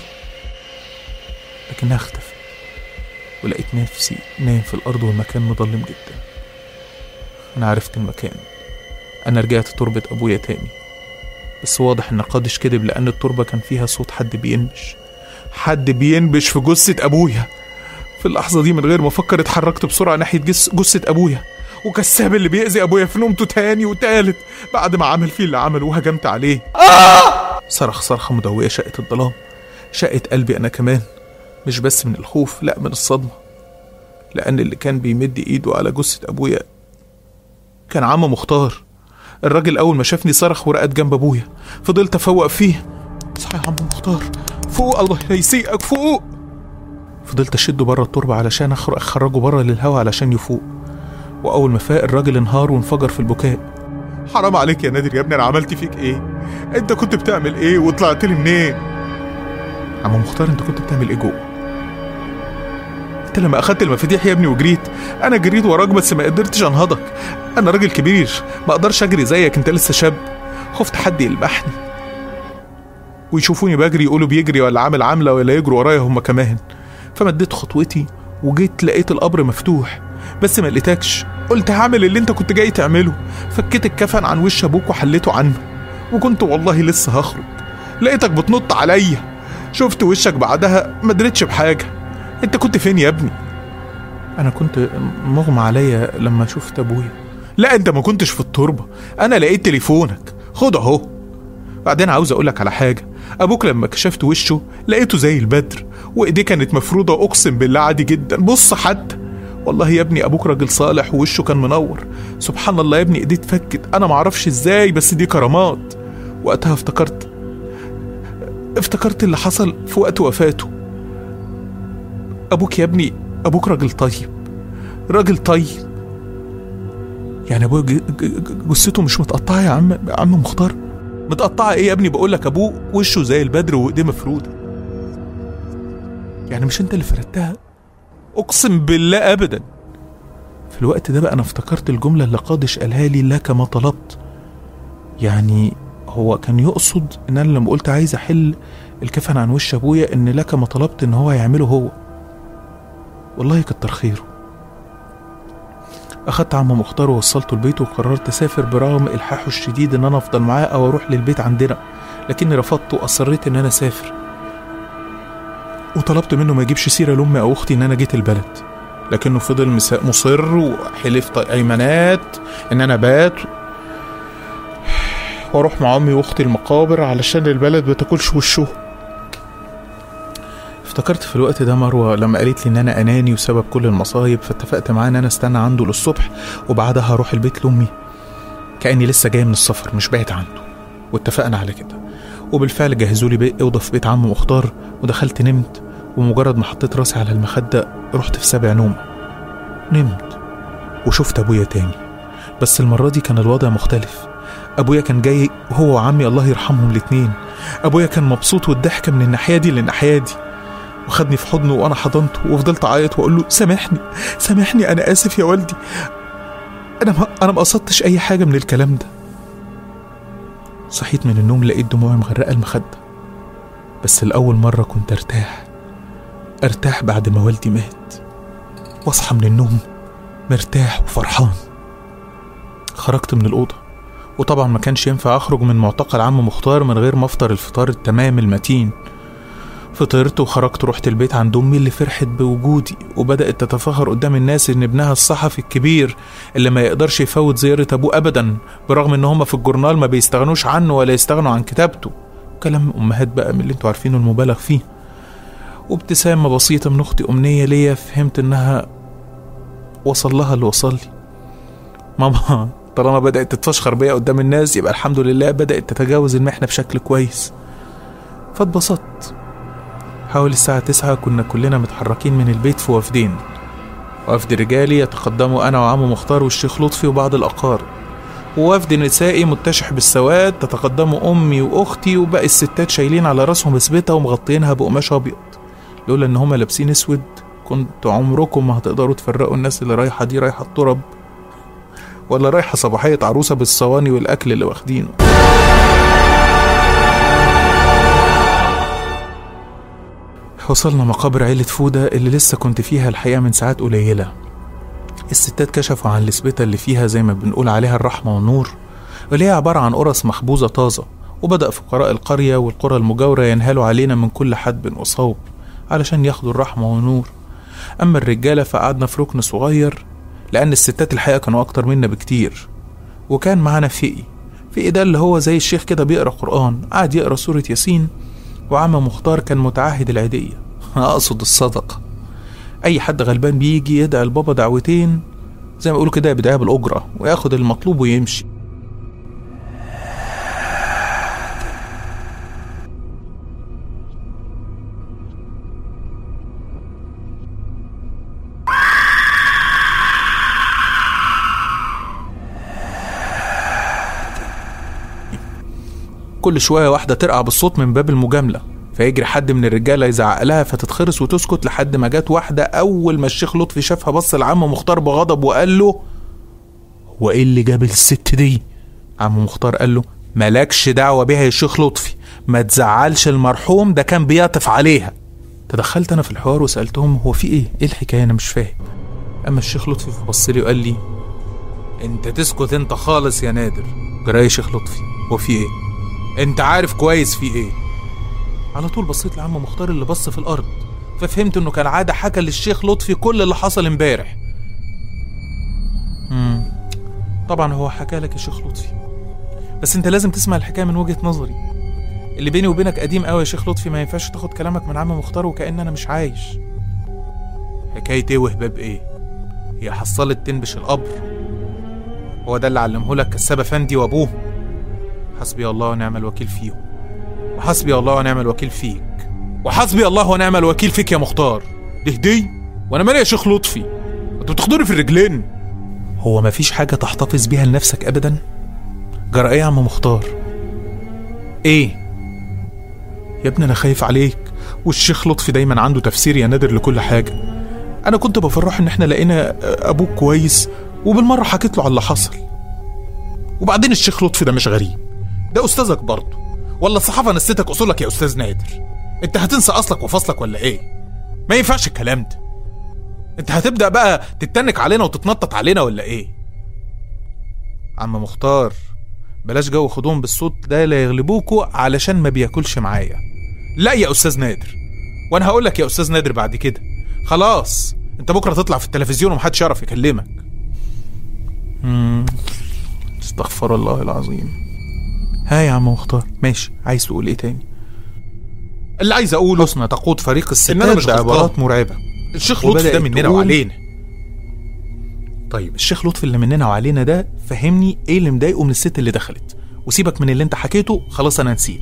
لكنها اختفت ولقيت نفسي نايم في الأرض والمكان مظلم جدا أنا عرفت المكان أنا رجعت تربة أبويا تاني بس واضح إن قادش كذب لأن التربة كان فيها صوت حد بينبش حد بينبش في جثة أبويا في اللحظة دي من غير ما أفكر اتحركت بسرعة ناحية جس جثة أبويا وكساب اللي بيأذي أبويا في نومته تاني وتالت بعد ما عمل فيه اللي عمله وهجمت عليه صرخ صرخة مدوية شقت الظلام شقت قلبي أنا كمان مش بس من الخوف لا من الصدمة لأن اللي كان بيمد إيده على جثة أبويا كان عم مختار الراجل أول ما شافني صرخ ورقد جنب أبويا فضلت أفوق فيه اصحى يا عم مختار فوق الله يسيئك فوق فضلت أشده بره التربة علشان أخر- أخرجه بره للهوا علشان يفوق وأول ما فاق الراجل انهار وانفجر في البكاء حرام عليك يا نادر يا ابني أنا عملت فيك إيه؟ أنت كنت بتعمل إيه وطلعت لي منين؟ عم مختار أنت كنت بتعمل إيه جوه؟ انت لما اخدت المفاتيح يا ابني وجريت انا جريت وراك بس ما قدرتش انهضك انا راجل كبير ما اقدرش اجري زيك انت لسه شاب خفت حد يلبحني ويشوفوني بجري يقولوا بيجري ولا عامل عامله ولا يجروا ورايا هما كمان فمديت خطوتي وجيت لقيت القبر مفتوح بس ما لقيتكش قلت هعمل اللي انت كنت جاي تعمله فكيت الكفن عن وش ابوك وحليته عنه وكنت والله لسه هخرج لقيتك بتنط عليا شفت وشك بعدها ما دريتش بحاجه انت كنت فين يا ابني انا كنت مغمى عليا لما شفت ابويا لا انت ما كنتش في التربه انا لقيت تليفونك خد اهو بعدين عاوز اقولك على حاجه ابوك لما كشفت وشه لقيته زي البدر وايديه كانت مفروضه اقسم بالله عادي جدا بص حتى والله يا ابني ابوك راجل صالح ووشه كان منور سبحان الله يا ابني ايديه اتفكت انا معرفش ازاي بس دي كرامات وقتها افتكرت افتكرت اللي حصل في وقت وفاته ابوك يا ابني ابوك راجل طيب راجل طيب يعني ابويا ج- ج- ج- جثته مش متقطعه يا عم يا عم مختار متقطعه ايه يا ابني بقول لك ابوه وشه زي البدر وايديه مفروده يعني مش انت اللي فردتها اقسم بالله ابدا في الوقت ده بقى انا افتكرت الجمله اللي قادش قالها لي لك ما طلبت يعني هو كان يقصد ان انا لما قلت عايز احل الكفن عن وش ابويا ان لك ما طلبت ان هو يعمله هو والله كتر خيره أخدت عم مختار ووصلته البيت وقررت أسافر برغم إلحاحه الشديد إن أنا أفضل معاه أو أروح للبيت عندنا لكني رفضت وأصريت إن أنا أسافر وطلبت منه ما يجيبش سيرة لأمي أو أختي إن أنا جيت البلد لكنه فضل مسا- مصر وحلف ط- أيمانات إن أنا بات وأروح مع أمي وأختي المقابر علشان البلد ما تاكلش وشه افتكرت في الوقت ده مروة لما قالت لي ان انا اناني وسبب كل المصايب فاتفقت معاه ان انا استنى عنده للصبح وبعدها هروح البيت لامي كاني لسه جاي من السفر مش بعيد عنده واتفقنا على كده وبالفعل جهزوا لي بي- اوضه في بيت عم مختار ودخلت نمت ومجرد ما حطيت راسي على المخده رحت في سابع نوم نمت وشفت ابويا تاني بس المره دي كان الوضع مختلف ابويا كان جاي هو وعمي الله يرحمهم الاتنين ابويا كان مبسوط والضحكه من الناحيه دي للناحيه دي وخدني في حضنه وانا حضنته وفضلت اعيط واقول له سامحني سامحني انا اسف يا والدي انا ما انا ما قصدتش اي حاجه من الكلام ده صحيت من النوم لقيت دموعي مغرقه المخده بس لاول مره كنت ارتاح ارتاح بعد ما والدي مات واصحى من النوم مرتاح وفرحان خرجت من الاوضه وطبعا ما كانش ينفع اخرج من معتقل عم مختار من غير ما افطر الفطار التمام المتين فطرت وخرجت رحت البيت عند امي اللي فرحت بوجودي وبدات تتفاخر قدام الناس ان ابنها الصحفي الكبير اللي ما يقدرش يفوت زياره ابوه ابدا برغم ان هما في الجورنال ما بيستغنوش عنه ولا يستغنوا عن كتابته كلام امهات بقى من اللي انتوا عارفينه المبالغ فيه وابتسامه بسيطه من اختي امنيه ليا فهمت انها وصل لها اللي وصل لي ماما طالما بدات تتفشخر بيا قدام الناس يبقى الحمد لله بدات تتجاوز المحنه بشكل كويس فاتبسطت حوالي الساعة تسعة كنا كلنا متحركين من البيت في وفدين وفد رجالي يتقدمه أنا وعم مختار والشيخ لطفي وبعض الأقارب ووفد نسائي متشح بالسواد تتقدمه أمي وأختي وباقي الستات شايلين على راسهم اسبتة ومغطينها بقماش أبيض لولا إن هما لابسين أسود كنت عمركم ما هتقدروا تفرقوا الناس اللي رايحة دي رايحة الترب ولا رايحة صباحية عروسة بالصواني والأكل اللي واخدينه وصلنا مقابر عيلة فودة اللي لسه كنت فيها الحقيقة من ساعات قليلة الستات كشفوا عن السبتة اللي فيها زي ما بنقول عليها الرحمة والنور واللي هي عبارة عن قرص مخبوزة طازة وبدأ فقراء القرية والقرى المجاورة ينهالوا علينا من كل حدب وصوب علشان ياخدوا الرحمة والنور أما الرجالة فقعدنا في ركن صغير لأن الستات الحقيقة كانوا أكتر منا بكتير وكان معانا فقي فقي ده اللي هو زي الشيخ كده بيقرأ قرآن قعد يقرأ سورة ياسين وعم مختار كان متعهد العيدية أقصد الصدقة أي حد غلبان بيجي يدعي البابا دعوتين زي ما يقولوا كده بداية بالأجرة وياخد المطلوب ويمشي كل شوية واحدة ترقع بالصوت من باب المجاملة فيجري حد من الرجالة يزعق لها فتتخرس وتسكت لحد ما جت واحدة أول ما الشيخ لطفي شافها بص لعم مختار بغضب وقال له هو إيه اللي جاب الست دي؟ عم مختار قال له مالكش دعوة بيها يا شيخ لطفي ما تزعلش المرحوم ده كان بيعطف عليها تدخلت أنا في الحوار وسألتهم هو في إيه؟ إيه الحكاية أنا مش فاهم أما الشيخ لطفي بص لي وقال لي أنت تسكت أنت خالص يا نادر جرى يا شيخ لطفي هو في إيه؟ أنت عارف كويس في إيه؟ على طول بصيت لعم مختار اللي بص في الارض ففهمت انه كالعاده حكى للشيخ لطفي كل اللي حصل امبارح مم. طبعا هو حكى لك يا شيخ لطفي بس انت لازم تسمع الحكايه من وجهه نظري اللي بيني وبينك قديم قوي يا شيخ لطفي ما ينفعش تاخد كلامك من عم مختار وكأن انا مش عايش حكايه ايه وهباب ايه هي حصلت تنبش القبر هو ده اللي علمه لك كساب افندي وابوه حسبي الله ونعم الوكيل فيهم وحسبي الله ونعم الوكيل فيك وحسبي الله ونعم الوكيل فيك يا مختار دي هدي وانا مالي يا شيخ لطفي انتوا بتاخدوني في الرجلين هو مفيش حاجة تحتفظ بيها لنفسك ابدا جرى ايه يا عم مختار ايه يا ابني انا خايف عليك والشيخ لطفي دايما عنده تفسير يا نادر لكل حاجة انا كنت بفرح ان احنا لقينا ابوك كويس وبالمرة حكيت له على اللي حصل وبعدين الشيخ لطفي ده مش غريب ده استاذك برضه ولا الصحافه نسيتك اصولك يا استاذ نادر انت هتنسى اصلك وفصلك ولا ايه ما ينفعش الكلام ده انت هتبدا بقى تتنك علينا وتتنطط علينا ولا ايه عم مختار بلاش جو خدوم بالصوت ده لا يغلبوكوا علشان ما بياكلش معايا لا يا استاذ نادر وانا هقول لك يا استاذ نادر بعد كده خلاص انت بكره تطلع في التلفزيون ومحدش يعرف يكلمك مم. استغفر الله العظيم ها يا عم مختار ماشي عايز تقول ايه تاني اللي عايز اقوله حسنى تقود فريق إن الستات أنا مش بعبارات غلطان. مرعبه الشيخ وبدأت لطفي ده مننا تقول- وعلينا طيب الشيخ لطفي اللي مننا وعلينا ده فهمني ايه اللي مضايقه من الست اللي دخلت وسيبك من اللي انت حكيته خلاص انا نسيت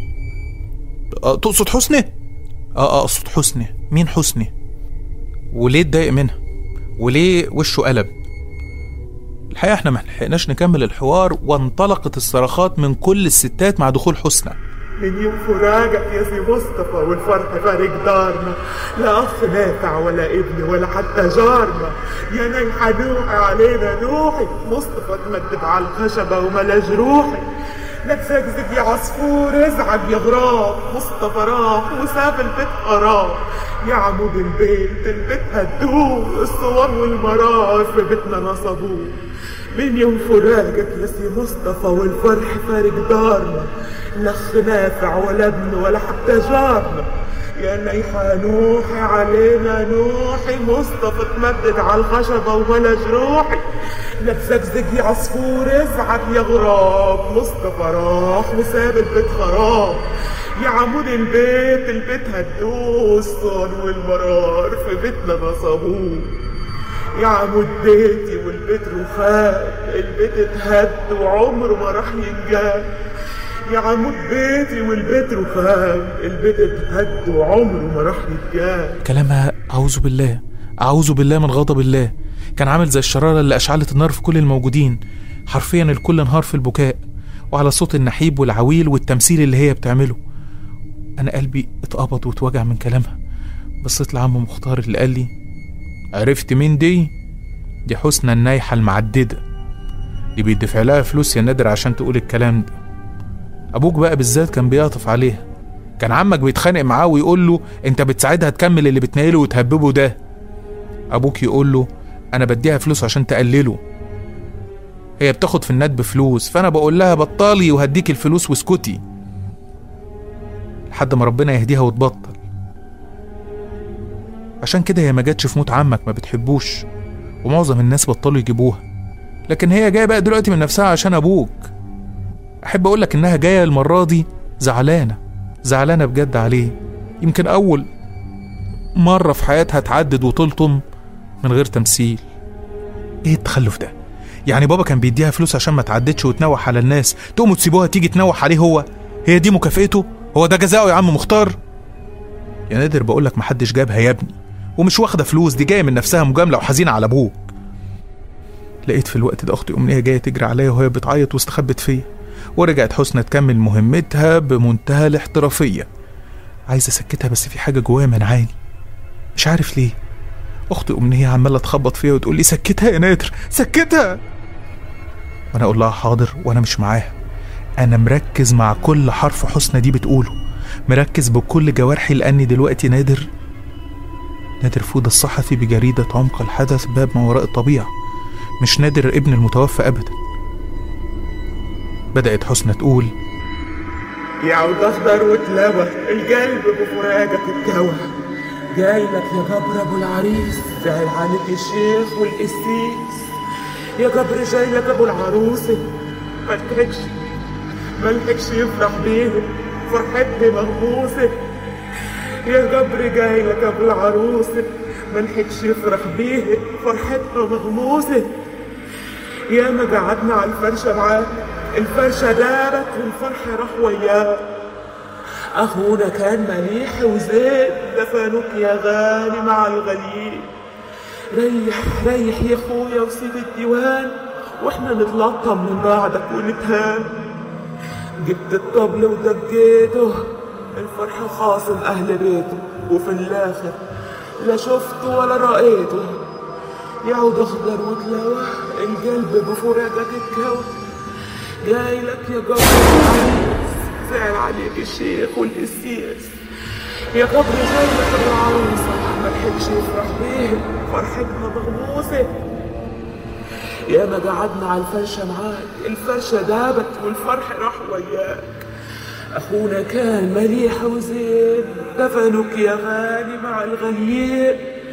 أه تقصد حسني اه اقصد حسني مين حسني وليه اتضايق منها وليه وشه قلب الحقيقه احنا ما لحقناش نكمل الحوار وانطلقت الصرخات من كل الستات مع دخول حسنى من يوم فراقك يا سي مصطفى والفرح فارق دارنا لا اخ نافع ولا ابن ولا حتى جارنا يا نيحة نوحي علينا نوحي مصطفى تمدد على الخشبة وملا جروحي لا تزقزق يا عصفور ازعج يا غراب مصطفى راح وساب البيت قرار يا عمود البيت البيت هدوه الصور والمرار في بيتنا نصبوه من يوم فراقك يا سي مصطفى والفرح فارق دارنا لا اخ نافع ولا ابن ولا حتى جارنا يا نيحة نوحي علينا نوحي مصطفى تمدد على الخشبة ولا جروحي لا تزقزق يا عصفور ازعج يا غراب مصطفى راح وساب البيت خراب يا عمود البيت البيت هدوه الصون والمرار في بيتنا نصبوه يا عمود بيتي والبيت رخام البيت اتهد وعمره ما راح ينجاب يا عمود بيتي والبيت رخام البيت اتهد وعمره ما راح يتجاب كلامها أعوذ بالله أعوذ بالله من غضب الله كان عامل زي الشرارة اللي أشعلت النار في كل الموجودين حرفيا الكل انهار في البكاء وعلى صوت النحيب والعويل والتمثيل اللي هي بتعمله أنا قلبي اتقبض واتوجع من كلامها بصيت لعم مختار اللي قال لي عرفت مين دي؟ دي حسنى النايحة المعددة دي بيدفع لها فلوس يا نادر عشان تقول الكلام ده أبوك بقى بالذات كان بيعطف عليها كان عمك بيتخانق معاه ويقول له انت بتساعدها تكمل اللي بتنيله وتهببه ده ابوك يقول له انا بديها فلوس عشان تقلله هي بتاخد في الندب فلوس فانا بقول لها بطلي وهديك الفلوس واسكتي لحد ما ربنا يهديها وتبطل عشان كده هي ما جاتش في موت عمك ما بتحبوش ومعظم الناس بطلوا يجيبوها لكن هي جايه بقى دلوقتي من نفسها عشان ابوك احب اقول لك انها جايه المره دي زعلانه زعلانه بجد عليه يمكن اول مره في حياتها تعدد وتلطم من غير تمثيل ايه التخلف ده يعني بابا كان بيديها فلوس عشان ما تعدتش وتنوح على الناس تقوموا تسيبوها تيجي تنوح عليه هو هي دي مكافئته هو ده جزاؤه يا عم مختار يا نادر بقول لك محدش جابها يا ابني ومش واخده فلوس دي جايه من نفسها مجامله وحزينه على ابوك لقيت في الوقت ده اختي امنيه جايه تجري عليا وهي بتعيط واستخبت فيا ورجعت حسنى تكمل مهمتها بمنتهى الاحترافيه عايز اسكتها بس في حاجه جوايا منعاني مش عارف ليه اختي امنيه عماله تخبط فيا وتقول لي سكتها يا نادر سكتها وانا اقول لها حاضر وانا مش معاها انا مركز مع كل حرف حسنى دي بتقوله مركز بكل جوارحي لاني دلوقتي نادر نادر فود الصحفي بجريدة عمق الحدث باب ما وراء الطبيعة مش نادر ابن المتوفى أبدا بدأت حسنى تقول يعود اخضر وتلوى القلب بفراقك اتكوى جاي لك يا جبر ابو العريس زعل عليك الشيخ والقسيس يا جبر جاي لك ابو العروسه ملحقش ملحقش يفرح بيهم فرحتي مغموسه يا جبر جاي لك ابو العروسه ملحقش يفرح بيها فرحتنا مغموسه يا ما قعدنا على الفرشه معاك الفرشه دارت والفرح راح وياه اخونا كان مليح وزين دفنوك يا غالي مع الغليل ريح ريح يا اخويا وسيب الديوان واحنا نتلطم من بعدك ونتهان جبت الطبل ودقيته الفرح خاصم اهل بيته وفي الاخر لا شفته ولا رأيته يعود اخضر وتلوى القلب بفراقك اتكوى جاي لك يا جبر العريس زعل عليك الشيخ والقسيس يا جبر جاي لك ابو العروسه ملحقش يفرح بيه فرحتنا مغموسه يا ما قعدنا على الفرشة معاك الفرشة دابت والفرح راح وياك أخونا كان مليح وزين دفنك يا غالي مع الغليل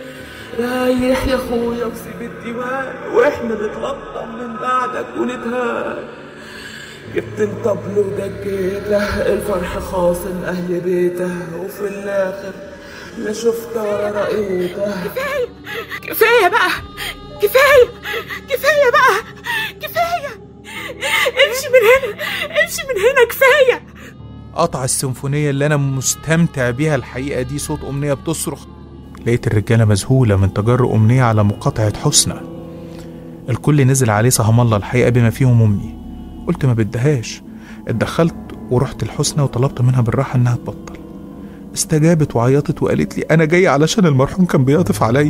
رايح يا أخويا وسيب الديوان وإحنا نتلطم من بعدك ونتهان جبت الطبل ودقيته الفرح خاصم أهل بيته وفي الآخر لا شفته ولا رأيته كفاية كفاية بقى كفاية كفاية بقى كفاية امشي من هنا امشي من هنا كفاية قطع السيمفونية اللي أنا مستمتع بيها الحقيقة دي صوت أمنية بتصرخ لقيت الرجالة مذهولة من تجرؤ أمنية على مقاطعة حسنى الكل نزل عليه سهم الله الحقيقة بما فيهم أمي قلت ما بدهاش اتدخلت ورحت لحسنى وطلبت منها بالراحة إنها تبطل استجابت وعيطت وقالت لي أنا جاية علشان المرحوم كان بيعطف عليا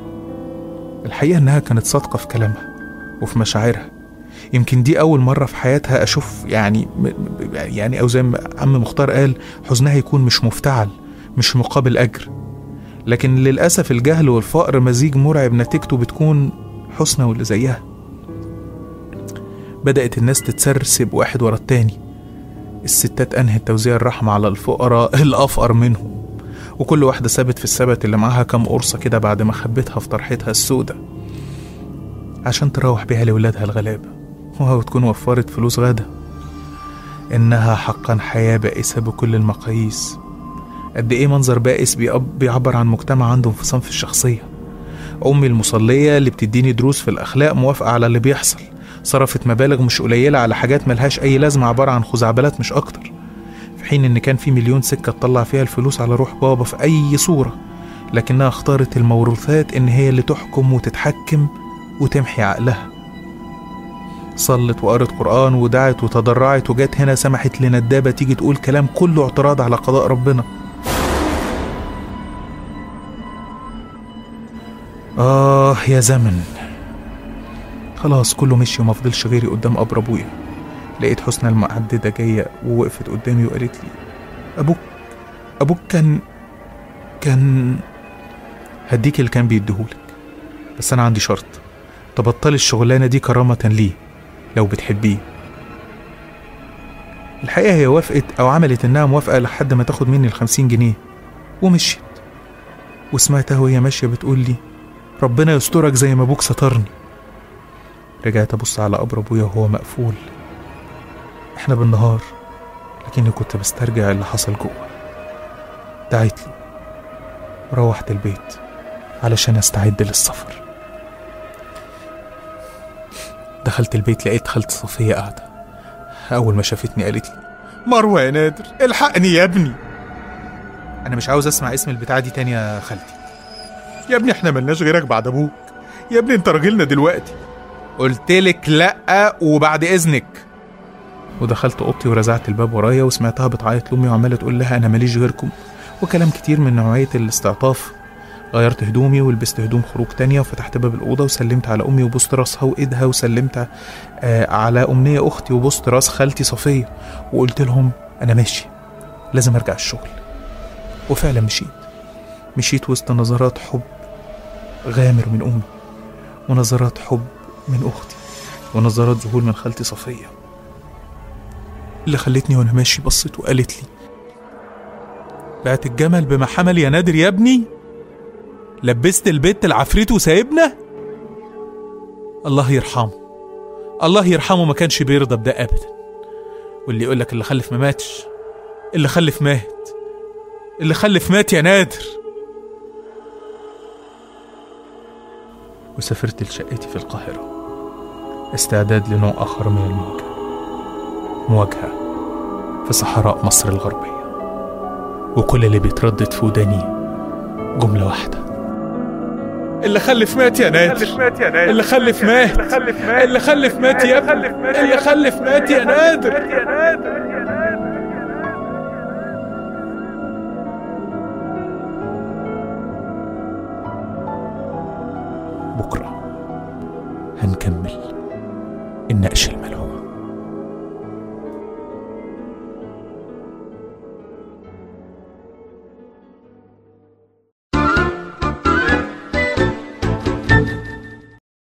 الحقيقة إنها كانت صادقة في كلامها وفي مشاعرها يمكن دي أول مرة في حياتها أشوف يعني يعني أو زي ما عم مختار قال حزنها يكون مش مفتعل مش مقابل أجر لكن للأسف الجهل والفقر مزيج مرعب نتيجته بتكون حسنى واللي زيها بدأت الناس تتسرسب واحد ورا التاني الستات أنهت توزيع الرحمة على الفقراء الأفقر منهم وكل واحدة سابت في السبت اللي معاها كام قرصة كده بعد ما خبتها في طرحتها السودة عشان تروح بيها لولادها الغلابة وتكون وفرت فلوس غدا إنها حقا حياة بائسة بكل المقاييس قد إيه منظر بائس بيعب- بيعبر عن مجتمع عنده انفصام في الشخصية أمي المصلية اللي بتديني دروس في الأخلاق موافقة على اللي بيحصل صرفت مبالغ مش قليلة على حاجات ملهاش أي لازمة عبارة عن خزعبلات مش أكتر في حين إن كان في مليون سكة تطلع فيها الفلوس على روح بابا في أي صورة لكنها اختارت الموروثات إن هي اللي تحكم وتتحكم وتمحي عقلها صلت وقرت قرآن ودعت وتضرعت وجات هنا سمحت لندابة تيجي تقول كلام كله اعتراض على قضاء ربنا آه يا زمن خلاص كله مشي وما فضلش غيري قدام قبر أبويا لقيت حسنى المعددة جاية ووقفت قدامي وقالت لي أبوك أبوك كان كان هديك اللي كان بيديهولك بس أنا عندي شرط تبطلي الشغلانة دي كرامة ليه لو بتحبيه الحقيقة هي وافقت أو عملت إنها موافقة لحد ما تاخد مني الخمسين جنيه ومشيت وسمعتها وهي ماشية بتقول لي ربنا يسترك زي ما أبوك سترني رجعت أبص على قبر أبويا وهو مقفول إحنا بالنهار لكني كنت بسترجع اللي حصل جوه دعيت له وروحت البيت علشان استعد للسفر دخلت البيت لقيت خالتي صفية قاعدة أول ما شافتني قالت لي مروة يا نادر الحقني يا ابني أنا مش عاوز أسمع اسم البتاعة دي تاني يا خالتي يا ابني احنا ملناش غيرك بعد أبوك يا ابني انت راجلنا دلوقتي قلت لك لأ وبعد إذنك ودخلت اوضتي ورزعت الباب ورايا وسمعتها بتعيط لامي وعماله تقول لها انا ماليش غيركم وكلام كتير من نوعيه الاستعطاف غيرت هدومي ولبست هدوم خروج تانية وفتحت باب الأوضة وسلمت على أمي وبوست راسها وإيدها وسلمت آه على أمنية أختي وبوست راس خالتي صفية وقلت لهم أنا ماشي لازم أرجع الشغل وفعلا مشيت مشيت وسط نظرات حب غامر من أمي ونظرات حب من أختي ونظرات ذهول من خالتي صفية اللي خلتني وأنا ماشي بصيت وقالت لي بعت الجمل بما حمل يا نادر يا ابني لبست البت العفريت وسايبنا الله يرحمه الله يرحمه ما كانش بيرضى بده ابدا واللي يقول لك اللي خلف ما ماتش اللي خلف مات اللي خلف مات يا نادر وسافرت لشقتي في القاهرة استعداد لنوع آخر من المواجهة مواجهة في صحراء مصر الغربية وكل اللي بيتردد في وداني جملة واحدة اللي خلف مات يا نادر اللي خلف مات اللي خلف مات يا ابني اللي خلف مات يا نادر بكرة هنكمل النقش